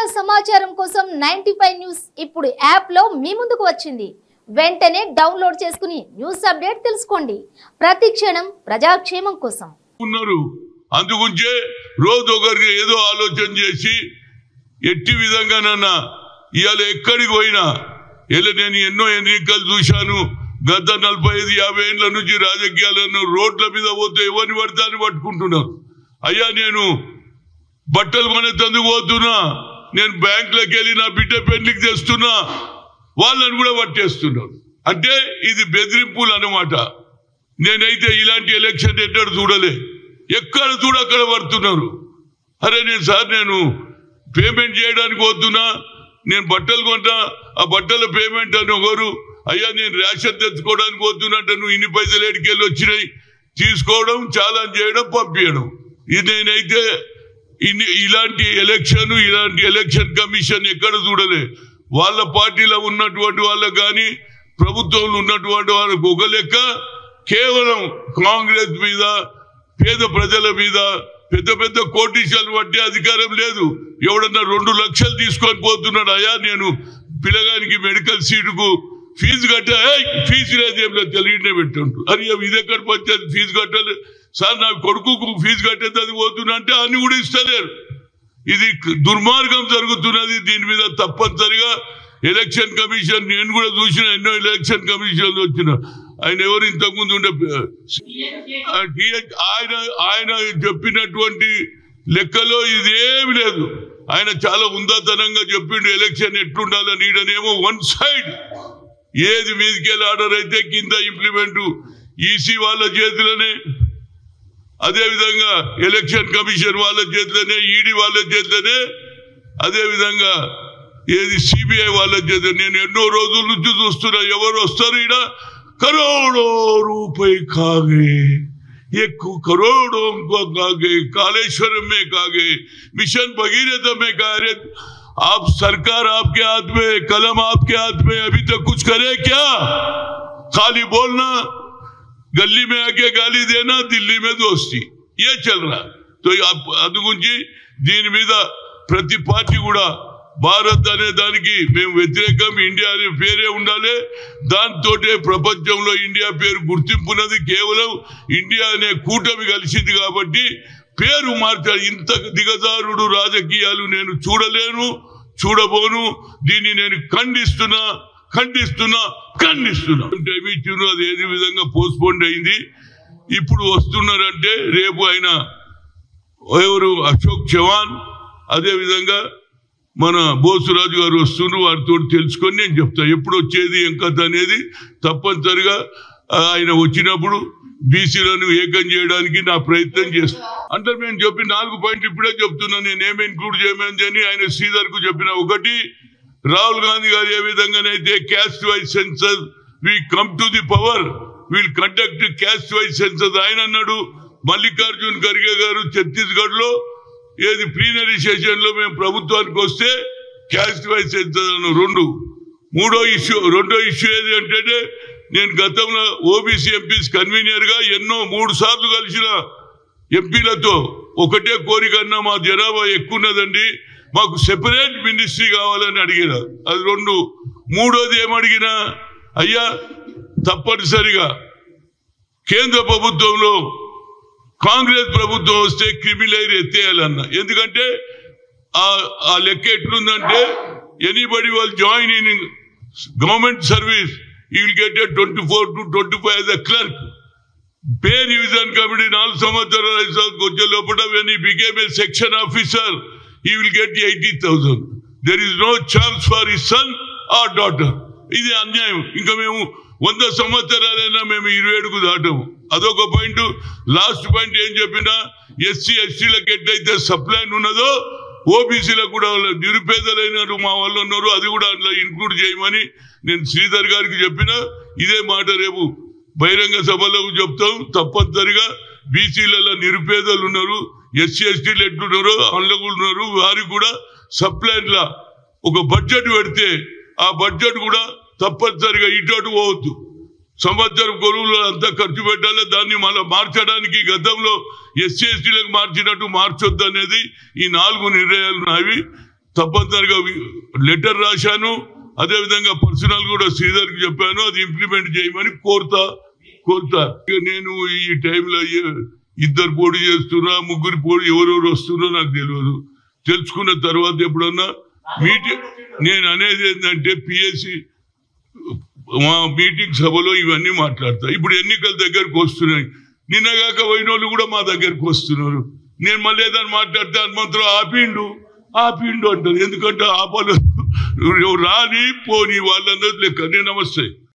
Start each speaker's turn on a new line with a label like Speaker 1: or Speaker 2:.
Speaker 1: సమాచారం కోసం ninety news ఇప్పుడు యాప్ లో మీ ముందుకు వచ్చింది వెంటనే డౌన్లోడ్ చేసుకుని న్యూస్ అప్డేట్ తెలుసుకోండి ప్రతి క్షణం ప్రజాక్షేమం కోసం
Speaker 2: ఉన్నారు అందుగుంచే రోజు ఒకరికి ఏదో ఆలోచన చేసి ఎట్టి విధంగానన్నా ఇవాళ ఎక్కడికి పోయినా ఇలా నేను ఎన్నో ఎన్నికలు చూశాను గత నలభై ఐదు యాభై ఏళ్ళ నుంచి రాజకీయాలను రోడ్ల మీద పోతే ఎవరిని పడతాని పట్టుకుంటున్నారు అయ్యా నేను బట్టలు కొనేందుకు పోతున్నా నేను బ్యాంకులకు వెళ్ళి నా బిడ్డ పెళ్లికి తెస్తున్నా వాళ్ళని కూడా పట్టేస్తున్నారు అంటే ఇది బెదిరింపులు అన్నమాట నేనైతే ఇలాంటి ఎలక్షన్ ఎక్కడ చూడలే ఎక్కడ చూడ అక్కడ పడుతున్నారు అరే నేను సార్ నేను పేమెంట్ చేయడానికి పోతున్నా నేను బట్టలు కొంటా ఆ బట్టల పేమెంట్ అని ఒకరు అయ్యా నేను రేషన్ తెచ్చుకోవడానికి పోతున్నా అంటే నువ్వు ఇన్ని పైసలు ఎడికెళ్ళి వచ్చినాయి తీసుకోవడం చాలా చేయడం పంపించడం ఇది నేనైతే ఇన్ని ఇలాంటి ఎలక్షన్ ఇలాంటి ఎలక్షన్ కమిషన్ ఎక్కడ చూడలే వాళ్ళ పార్టీలో ఉన్నటువంటి వాళ్ళకు కానీ ప్రభుత్వంలో ఉన్నటువంటి వాళ్ళకు ఒక లెక్క కేవలం కాంగ్రెస్ మీద పేద ప్రజల మీద పెద్ద పెద్ద కోటీశాలు పట్టే అధికారం లేదు ఎవడన్నా రెండు లక్షలు తీసుకొని పోతున్నాడు అయ్యా నేను పిల్లగానికి మెడికల్ సీటుకు ఫీజు కట్ట ఏయ్, ఫీజు లేదు ఏం లేదు తెలియనే పెట్టండు అరే ఇది ఎక్కడ వచ్చేది ఫీజు కట్టాలి సార్ నా కొడుకుకు ఫీజు కట్టేది అది పోతున్నా అంటే అన్ని కూడా ఇస్తలేరు ఇది దుర్మార్గం జరుగుతున్నది దీని మీద తప్పనిసరిగా ఎలక్షన్ కమిషన్ నేను కూడా చూసిన ఎన్నో ఎలక్షన్ కమిషన్లు వచ్చిన ఆయన ఎవరు ఇంతకుముందు ఉండే ఆ టి- ఆయన ఆయన చెప్పినటువంటి లెక్కలో ఇదేమి లేదు ఆయన చాలా ఉందాతనంగా చెప్పిండు ఎలక్షన్ ఎట్లుండాలని ఈడనేమో వన్ సైడ్ ఏది మీదికెళ్ళి ఆర్డర్ అయితే కింద ఇంప్లిమెంట్ ఈసీ వాళ్ళ చేతిలోనే అదే విధంగా ఎలక్షన్ కమిషన్ వాళ్ళ చేతిలోనే ఈడీ వాళ్ళ చేతిలోనే అదే విధంగా ఏది సిబిఐ వాళ్ళ చేత నేను ఎన్నో రోజుల నుంచి చూస్తున్నా ఎవరు వస్తారు ఈడ కరోడో రూపాయి కాగే ఎక్కువ करोड़ों को कागे कालेश्वरम में कागे मिशन भगीरथ में कार्य आप सरकार आपके हाथ में कलम आपके हाथ में अभी तक कुछ करे क्या खाली बोलना गली में आके गाली देना दिल्ली में दोस्ती ये चल रहा है तो आप అందు గురించి దీని మీద ప్రతి పార్టీ కూడా భారత్ అనే దానికి మేము వ్యతిరేకం ఇండియా అనే పేరే ఉండాలి దాంతో ప్రపంచంలో ఇండియా పేరు గుర్తింపున్నది కేవలం ఇండియా అనే కూటమి కలిసింది కాబట్టి పేరు మార్చాలి ఇంత దిగజారుడు రాజకీయాలు నేను చూడలేను చూడబోను దీన్ని నేను ఖండిస్తున్నా ఖండిస్తున్నా ఖండిస్తున్నా టైం ఇచ్చిండ్రు అది ఏది విధంగా పోస్ట్పోండ్ అయింది ఇప్పుడు వస్తున్నారంటే రేపు ఆయన ఎవరు అశోక్ చవాన్ అదే విధంగా మన బోసురాజు గారు వస్తున్నారు వారితో తెలుసుకొని నేను చెప్తా ఎప్పుడు వచ్చేది ఏం కథ అనేది తప్పనిసరిగా ఆ, ఆయన వచ్చినప్పుడు బీసీలను ఏకం చేయడానికి నా ప్రయత్నం చేస్తాను అంటే నేను చెప్పి నాలుగు పాయింట్లు ఇప్పుడే చెప్తున్నా నేను ఏమి ఇంక్లూడ్ చేయమని అని ఆయన శ్రీధర్ కు చెప్పిన ఒకటి రాహుల్ గాంధీ గారు ఏ విధంగానైతే caste wise census we come to the power will conduct caste wise census ఆయన అన్నాడు మల్లికార్జున్ ఖర్గే గారు ఛత్తీస్గఢ్ లో ఏది ప్లీనరీ సెషన్ లో మేము ప్రభుత్వానికి వస్తే క్యాస్ట్ వైజ్ సెన్సర్ అన్న రెండు మూడో ఇష్యూ రెండో ఇష్యూ ఏది అంటే నేను గతంలో ఓబీసీ ఎంపీస్ కన్వీనర్ గా ఎన్నో మూడు సార్లు కలిసిన ఎంపీలతో ఒకటే కోరిక అన్నా మా జనాభా ఎక్కువ ఉన్నదండి మాకు సెపరేట్ మినిస్ట్రీ కావాలని అడిగిన అది రెండు మూడోది ఏమడిగినా అయ్యా తప్పనిసరిగా కేంద్ర ప్రభుత్వంలో కాంగ్రెస్ ప్రభుత్వం వస్తే క్రిమినల్ ఎత్తేయాలన్న ఎందుకంటే ఆ ఆ లెక్క ఎట్లుందంటే ఎనీబడి వాళ్ళు join in government service he will get twenty four to twenty five as a clerk pay revision committee నాలుగు సంవత్సరాల ఐదు సంవత్సరాలకు వచ్చే లోపల when he became a section officer he will get eighty thousand there is no chance for he son or daughter ఇది అన్యాయం ఇంకా మేము వంద సంవత్సరాలైనా మేము ఇరవై ఏడుకు దాటము అదొక పాయింట్ లాస్ట్ పాయింట్ ఏం చెప్పినా ఎస్సీ ఎస్టీలకు ఎట్లయితే సప్లైన్ ఉన్నదో ఓబీసీలకు కూడా వాళ్ళ నిరుపేదలైన మా వాళ్ళు ఉన్నారు అది కూడా అందులో ఇంక్లూడ్ చేయమని నేను శ్రీధర్ గారికి చెప్పిన ఇదే మాట రేపు బహిరంగ సభలో చెప్తాం తప్పనిసరిగా బీసీలలో నిరుపేదలు ఉన్నారు ఎస్సీ ఎస్టీలు ఎట్లున్నారు అందులో కూడా ఉన్నారు వారికి కూడా సప్లైన్ల ఒక బడ్జెట్ పెడితే ఆ బడ్జెట్ కూడా తప్పనిసరిగా ఇటు అటు పోవద్దు సంవత్సరం కొలువులు అంతా ఖర్చు పెట్టాలి దాన్ని మళ్ళీ మార్చడానికి గతంలో ఎస్సీ ఎస్టీలకు మార్చినట్టు మార్చొద్దు అనేది ఈ నాలుగు నిర్ణయాలు నావి తప్పనిసరిగా లెటర్ రాశాను అదేవిధంగా పర్సనల్ కూడా శ్రీధర్కి చెప్పాను అది ఇంప్లిమెంట్ చేయమని కోరుతా కోరుతా ఇక నేను ఈ టైంలో ఏ- ఇద్దరు పోటీ చేస్తున్నా ముగ్గురు పోటీ ఎవరెవరు వస్తున్నా నాకు తెలియదు తెలుసుకున్న తర్వాత ఎప్పుడన్నా మీటింగ్ నేను అనేది ఏంటంటే పిఎస్సి మా మీటింగ్ సభలో ఇవన్నీ మాట్లాడతా ఇప్పుడు ఎన్నికల దగ్గరకు వస్తున్నాయి నిన్నగాక పోయిన వాళ్ళు కూడా మా దగ్గరకు వస్తున్నారు నేను మళ్ళీ ఏదైనా మాట్లాడితే హనుమంతుడు ఆపిండు ఆపిండు అంటారు ఎందుకంటే ఆపలు రాని పోని వాళ్ళందరూ లెక్క నేను నమస్తే